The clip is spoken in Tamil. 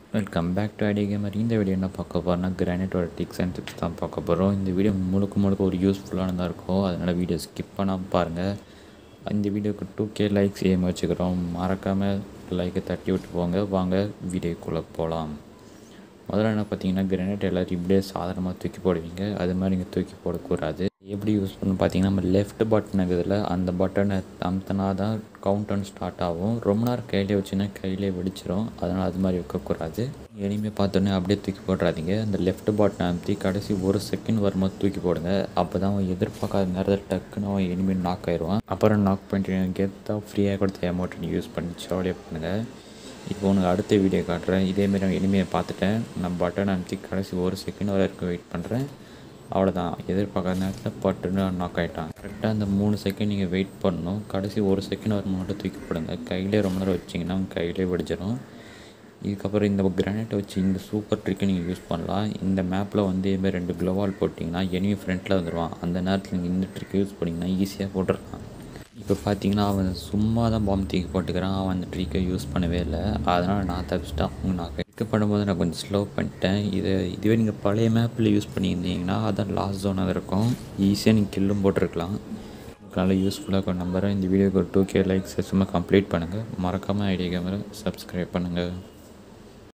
welcome back to idea gamer இந்த வீடியோ என்ன பார்க்க போகிறோம்னா கிரானைட்டோட டிக்ஸ் அண்ட் டிப்ஸ் தான் பார்க்க போகிறோம் இந்த வீடியோ முழுக்க முழுக்க ஒரு யூஸ்ஃபுல்லானதாக இருக்கும் அதனால் வீடியோ ஸ்கிப் பண்ணாமல் பாருங்கள் இந்த வீடியோக்கு டூ கே லைக்ஸ் ஏம் வச்சுக்கிறோம் மறக்காமல் லைக்கை தட்டி விட்டு போங்க வாங்க வீடியோக்குள்ளே போகலாம் முதல்ல என்ன பார்த்தீங்கன்னா கிரானைட் எல்லோரும் இப்படியே சாதாரணமாக தூக்கி போடுவீங்க அது மாதிரி நீங்கள் தூக்கி போடக்கூடாது எப்படி யூஸ் பண்ணணும் பார்த்தீங்கன்னா நம்ம லெஃப்ட் பட்டன் இருக்குதுல அந்த பட்டனை அமுத்தினா தான் கவுண்ட் டவுன் ஸ்டார்ட் ஆகும் ரொம்ப நேரம் கையிலே வச்சுன்னா கையிலே வெடிச்சிரும் அதனால் அது மாதிரி வைக்கக்கூடாது இனிமேல் பார்த்தோன்னே அப்படியே தூக்கி போடுறாதீங்க அந்த லெஃப்ட் பட்டனை அமுத்தி கடைசி ஒரு செகண்ட் வரும்போது தூக்கி போடுங்க அப்போ தான் அவன் எதிர்பார்க்காத நேரத்தில் டக்குன்னு அவன் இனிமேல் நாக் ஆயிடுவான் அப்புறம் நாக் பண்ணிட்டு கெத்தாக ஃப்ரீயாக கொடுத்த அமௌண்ட் யூஸ் பண்ணி ஜாலியாக பண்ணுங்கள் இப்போ உனக்கு அடுத்த வீடியோ காட்டுறேன் இதேமாரி நான் இனிமையை பார்த்துட்டேன் நான் பட்டன் அனுப்பிச்சு கடைசி ஒரு செகண்ட் வரைக்கும் வெயிட் பண்ணுறேன் அவ்வளோதான் எதிர்பார்க்காத நேரத்தில் பட்டுன்னு நாக் ஆகிட்டான் கரெக்டாக அந்த மூணு செகண்ட் நீங்கள் வெயிட் பண்ணணும் கடைசி ஒரு செகண்ட் வரை மட்டும் தூக்கி போடுங்க கையிலே ரொம்ப நேரம் வச்சிங்கன்னா கையிலே வெடிச்சிடும் இதுக்கப்புறம் இந்த கிரானைட்டை வச்சு இந்த சூப்பர் ட்ரிக்கை நீங்கள் யூஸ் பண்ணலாம் இந்த மேப்பில் வந்து இதுமாதிரி ரெண்டு க்ளோவால் போட்டிங்கன்னா எனிமி ஃப்ரண்ட்டில் வந்துடுவான் அந்த நேரத்தில் நீங்கள் இந்த ட்ரிக் யூஸ் பண்ணிங்கன்னா ஈஸியாக போட்டுடலாம் இப்போ பார்த்தீங்கன்னா அவன் சும்மா தான் பாம்பு தூக்கி போட்டுக்கிறான் அவன் அந்த ட்ரீக்கை யூஸ் பண்ணவே இல்லை அதனால் நான் தப்பிச்சிட்டேன் அவங்க நான் கைக்கு பண்ணும்போது நான் கொஞ்சம் ஸ்லோ பண்ணிட்டேன் இதை இதுவே நீங்கள் பழைய மேப்பில் யூஸ் பண்ணியிருந்தீங்கன்னா அதான் லாஸ்ட் ஜோனாக இருக்கும் ஈஸியாக நீங்கள் கில்லும் போட்டிருக்கலாம் உங்களுக்கு நல்லா யூஸ்ஃபுல்லாக இருக்கும் நம்புறேன் இந்த வீடியோக்கு ஒரு டூ கே லைக்ஸ் சும்மா கம்ப்ளீட் பண்ணுங்கள் மறக்காமல் ஐடியா கேமரா சப்ஸ்கிரைப் பண்ணுங்கள்